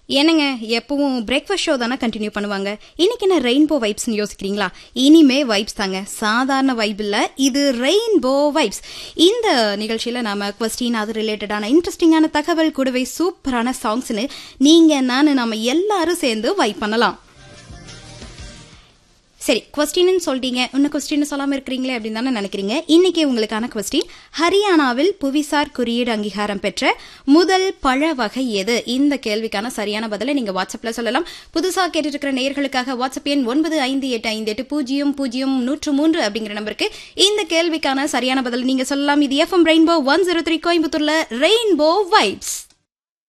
என்னங்க எப்பவும் breakfast show தானே கண்டினியூ பண்ணுவாங்க இன்னைக்கு என்ன ரெயின்போ வைப்ஸ்னு யோசிக்கிறீங்களா இனிமே வைப்ஸ் தாங்க சாதாரண வைப் இல்ல இது ரெயின்போ வைப்ஸ் இந்த நிகழ்ச்சியில நாம கொஸ்டின் அது ரிலேட்டடான இன்ட்ரெஸ்டிங்கான தகவல் கூடவே சூப்பரான சாங்ஸ்னு நீங்க நானு நாம எல்லாரும் சேர்ந்து வைப் பண்ணலாம் சரி கொஸ்டின்னு சொல்லிட்டீங்க இன்னும் கொஸ்டின் சொல்லாம இருக்கிறீங்களே அப்படின்னு தானே நினைக்கிறீங்க இன்னைக்கு உங்களுக்கான கொஸ்டின் ஹரியானாவில் புவிசார் குறியீடு அங்கீகாரம் பெற்ற முதல் பழ வகை எது இந்த கேள்விக்கான சரியான பதிலை நீங்க வாட்ஸ்அப்ல சொல்லலாம் புதுசா கேட்டுட்டு இருக்கிற நேர்களுக்காக வாட்ஸ்அப் எண் ஒன்பது ஐந்து எட்டு ஐந்து எட்டு பூஜ்ஜியம் பூஜ்ஜியம் நூற்று மூன்று அப்படிங்கிற நம்பருக்கு இந்த கேள்விக்கான சரியான பதில் நீங்க சொல்லலாம் இது FM rainbow one zero three கோயம்புத்தூர்ல ரெயின்போ வைப்ஸ்